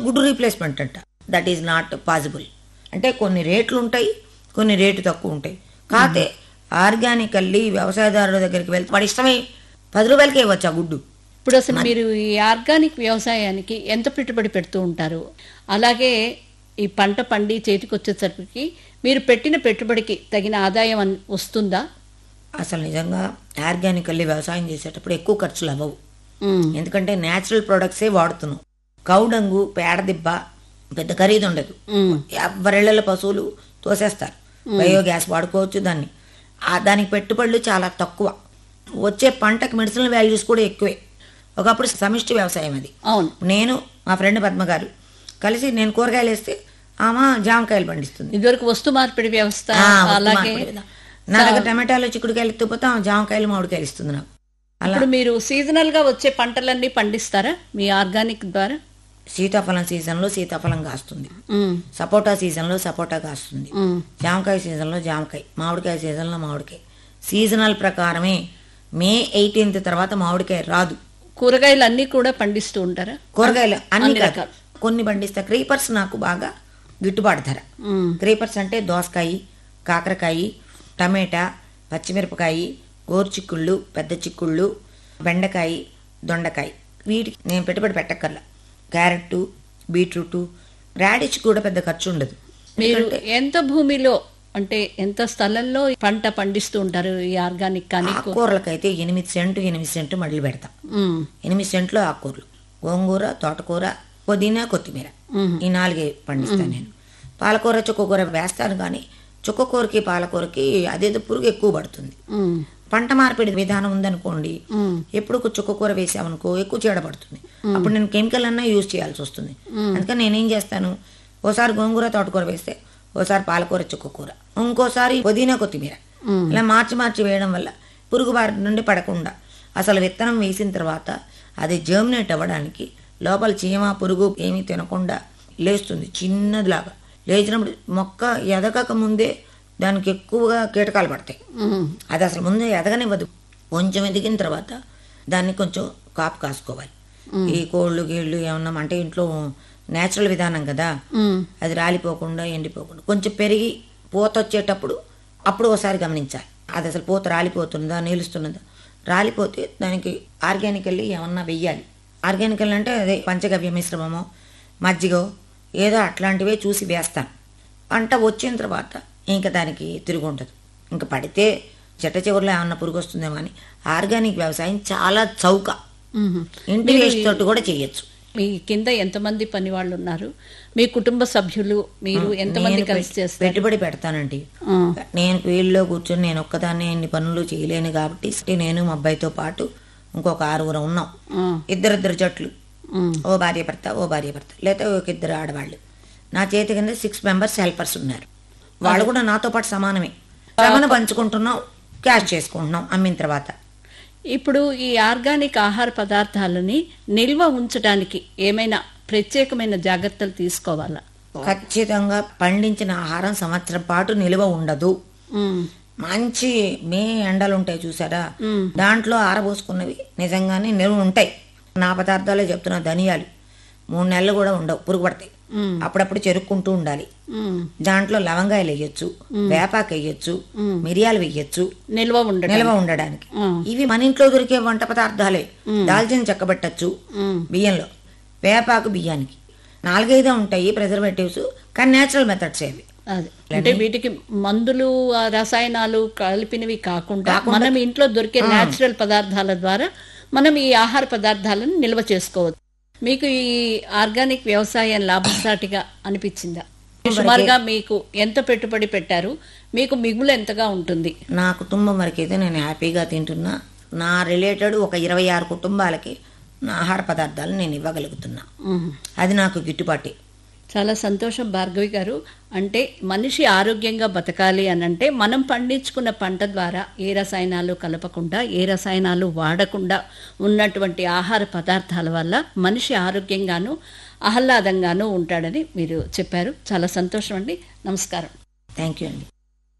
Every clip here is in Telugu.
గుడ్ రీప్లేస్మెంట్ అంట దట్ ఈజ్ నాట్ పాసిబుల్ అంటే కొన్ని రేట్లు ఉంటాయి కొన్ని రేటు తక్కువ ఉంటాయి కాకపోతే ఆర్గానికల్లీ వ్యవసాయదారుల దగ్గరికి వెళ్తే వాడి ఇష్టమై పది రూపాయలకే ఇవ్వచ్చు ఆ గుడ్డు ఇప్పుడు అసలు మీరు ఈ ఆర్గానిక్ వ్యవసాయానికి ఎంత పెట్టుబడి పెడుతూ ఉంటారు అలాగే ఈ పంట పండి చేతికి వచ్చేసరికి మీరు పెట్టిన పెట్టుబడికి తగిన ఆదాయం అన్- వస్తుందా అసలు నిజంగా ఆర్గానికల్లీ వ్యవసాయం చేసేటప్పుడు ఎక్కువ ఖర్చులు అవ్వవు ఉమ్, ఎందుకంటే న్యాచురల్ ప్రొడక్ట్సే వాడుతున్నాం కౌడంగు పేడదిబ్బ పెద్ద ఖరీదు ఉండదు ఉమ్, ఎవరిళ్ళ పశువులు తోసేస్తారు బయోగ్యాస్ వాడుకోవచ్చు దాన్ని ఆ దానికి పెట్టుబడులు చాలా తక్కువ వచ్చే పంటకి మెడిసినల్ వాల్యూస్ కూడా ఎక్కువే ఒకప్పుడు సమిష్టి వ్యవసాయం అది అవును నేను మా ఫ్రెండ్ పద్మ గారు కలిసి నేను కూరగాయలు వేస్తే ఆమె జామకాయలు పండిస్తుంది ఇదివరకు వస్తు మార్పిడి వ్యవస్థ ఆ, వస్తు అలాగే మార్పిడి విధానం. నా దగ్గర టమాటాలు చిక్కుడుకాయలు ఎత్తుకుపోతే ఆమె జామకాయలు మామిడికాయలు ఇస్తుంది నాకు అలా ఇప్పుడు మీరు సీజనల్ గా వచ్చే పంటలన్నీ పండిస్తారా మీ ఆర్గానిక్ ద్వారా సీతాఫలం సీజన్లో సీతాఫలం కాస్తుంది ఉమ్, సపోటా సీజన్లో సపోటా కాస్తుంది ఉమ్, జామకాయ సీజన్లో జామకాయ మామిడికాయ సీజన్లో మామిడికాయ సీజనల్ ప్రకారమే మే ఎయిటీన్త్ తర్వాత మామిడికాయ రాదు కూరగాయలు అన్నీ కూడా పండిస్తూ ఉంటారా కూరగాయలు అన్ని అన్ని కాదు రకాలు. కొన్ని పండిస్తా క్రీపర్స్ నాకు బాగా గిట్టుబాటు ధర ఉమ్, క్రీపర్స్ అంటే దోసకాయ కాకరకాయ టమాటా పచ్చిమిరపకాయ గోరుచిక్కుళ్ళు పెద్ద చిక్కుళ్ళు బెండకాయ దొండకాయ వీటికి నేను పెట్టుబడి పెట్టక్కర్లా క్యారెట్ బీట్రూట్ రాడిష్ కూడా పెద్ద ఖర్చు ఉండదు మీరు ఎంత భూమిలో అంటే ఎంత స్థలంలో పంట పండిస్తూ ఉంటారు ఈ ఆర్గానిక్ కానీ ఆకుకూరలకైతే ఎనిమిది సెంటు ఎనిమిది సెంటు మళ్ళీ పెడతాం ఉమ్, ఎనిమిది సెంట్లు ఆకుకూరలు గోంగూర తోటకూర పుదీనా కొత్తిమీర మ్మ్. ఈ నాలుగే పండిస్తాను నేను పాలకూర చుక్కకూర వేస్తాను కానీ చుక్కకూరకి పాలకూరకి అదేదో పురుగు ఎక్కువ పడుతుంది ఉమ్, పంట మార్పిడి విధానం ఉందనుకోండి ఉమ్, ఎప్పుడు చుక్కకూర వేసామనుకో ఎక్కువ చీడ పడుతుంది అప్పుడు నేను కెమికల్ అన్నా యూజ్ చేయాల్సి వస్తుంది అందుకని నేనేం చేస్తాను ఓసారి గోంగూర తోటకూర వేస్తే ఓసారి పాలకూర చుక్కకూర ఇంకోసారి పుదీనా కొత్తిమీర మ్మ్. ఇలా మార్చి మార్చి వేయడం వల్ల పురుగు బారి నుండి పడకుండా అసలు విత్తనం వేసిన తర్వాత అది జర్మినేట్ అవ్వడానికి లోపల చీమ పురుగు ఏమీ తినకుండా లేస్తుంది చిన్నదిలాగా లేచినప్పుడు మొక్క ఎదగక ముందే దానికి ఎక్కువగా కీటకాలు పడతాయి ఉమ్, అది అసలు ముందు ఎదగనివ్వదు కొంచెం ఎదిగిన తర్వాత దాన్ని కొంచెం కాపు కాసుకోవాలి ఈ కోళ్ళు గీళ్ళు ఏమన్నా అంటే ఇంట్లో నేచురల్ విధానం కదా ఉమ్, అది రాలిపోకుండా ఎండిపోకుండా కొంచెం పెరిగి పూత వచ్చేటప్పుడు అప్పుడు ఒకసారి గమనించాలి అది అసలు పూత రాలిపోతుందా నిలుస్తున్నదా రాలిపోతే దానికి ఆర్గానికల్లీ ఏమన్నా వెయ్యాలి ఆర్గానికల్ అంటే అదే పంచగవ్య మిశ్రమమో మజ్జిగో ఏదో అట్లాంటివే చూసి వేస్తాను పంట వచ్చిన తర్వాత ఇంకా దానికి తిరిగి ఉండదు ఇంకా పడితే చెట్ట చివరిలో ఏమన్నా పురుగు వస్తుందేమో అని ఆర్గానిక్ వ్యవసాయం చాలా చౌక ఉమ్. ఇంటి వేస్ట్ తోటి కూడా చేయొచ్చు మీ కింద ఎంతమంది పని వాళ్ళు ఉన్నారు మీ కుటుంబ సభ్యులు మీరు ఎంతమంది నేను కలిసి పెట్- చేస్తారు పెట్టుబడి పెడతానండి ఆ, నేను ఫీల్డ్లో కూర్చొని నేను ఒక్కదాన్నే ఎన్ని పనులు చేయలేను కాబట్టి నేను మా అబ్బాయితో పాటు ఇంకొక ఆరుగురు ఉన్నాం ఆ, ఇద్దరిద్దరు జట్లు ఉమ్, ఓ భార్య భర్త ఓ భార్య భర్త లేకపోతే ఒక ఇద్దరు ఆడవాళ్ళు నా చేతి కింద సిక్స్ మెంబర్స్ హెల్పర్స్ ఉన్నారు వాళ్ళు కూడా నాతో పాటు సమానమే శ్రమను పంచుకుంటున్నాం క్యాష్ చేసుకుంటున్నాం అమ్మిన తర్వాత ఇప్పుడు ఈ ఆర్గానిక్ ఆహార పదార్థాలని నిల్వ ఉంచడానికి ఏమైనా ప్రత్యేకమైన జాగ్రత్తలు తీసుకోవాలా ఖచ్చితంగా పండించిన ఆహారం సంవత్సరం పాటు నిల్వ ఉండదు ఉమ్, మంచి మే ఎండలు ఉంటాయి చూసారా మ్. దాంట్లో ఆరబోసుకున్నవి నిజంగానే నిల్వ ఉంటాయి నా పదార్థాలే చెప్తున్నా ధనియాలు మూడు నెలలు కూడా ఉండవు పురుగు పడతాయి మ్. అప్పుడప్పుడు చెరుక్కుంటూ ఉండాలి ఉమ్, దాంట్లో లవంగాయలు వేయొచ్చు వేపాకు వేయొచ్చు మిరియాలు వేయొచ్చు నిల్వ ఉండడం నిల్వ ఉండడానికి ఆ. ఇవి మన ఇంట్లో దొరికే వంట పదార్థాలే దాల్చిన చెక్క పెట్టచ్చు ఉమ్, బియ్యంలో వేపాకు బియ్యానికి నాలుగైదే ఉంటాయి ప్రిజర్వేటివ్స్ కానీ నేచురల్ మెథడ్స్ అవి అదే అంటే వీటికి మందులు ఆ, రసాయనాలు కలిపినవి కాకుండా మనం ఇంట్లో దొరికే నేచురల్ పదార్థాల ద్వారా మనం ఈ ఆహార పదార్థాలను నిల్వ చేసుకోవచ్చు మీకు ఈ ఆర్గానిక్ వ్యవసాయం లాభసాటిగా అనిపించిందా సుమారుగా మీకు ఎంత పెట్టుబడి పెట్టారు మీకు మిగులు ఎంతగా ఉంటుంది నా కుటుంబం వరకైతే నేను హ్యాపీగా తింటున్నా నా రిలేటెడ్ ఒక ఇరవై ఆరు కుటుంబాలకి నా ఆహార పదార్థాలు నేను ఇవ్వగలుగుతున్నా ఉమ్. అది నాకు గిట్టుబాటే చాలా సంతోషం భార్గవి గారు అంటే మనిషి ఆరోగ్యంగా బతకాలి అని అంటే మనం పండించుకున్న పంట ద్వారా ఏ రసాయనాలు కలపకుండా ఏ రసాయనాలు వాడకుండా ఉన్నటువంటి ఆహార పదార్థాల వల్ల మనిషి ఆరోగ్యంగాను ఆహ్లాదంగాను ఉంటాడని మీరు చెప్పారు చాలా సంతోషం అండి నమస్కారం థ్యాంక్ యూ అండి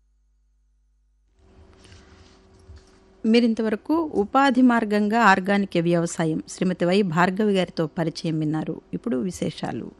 మీరింతవరకు ఉపాధి మార్గంగా ఆర్గానిక్ వ్యవసాయం శ్రీమతి వై భార్గవి గారితో పరిచయం విన్నారు ఇప్పుడు విశేషాలు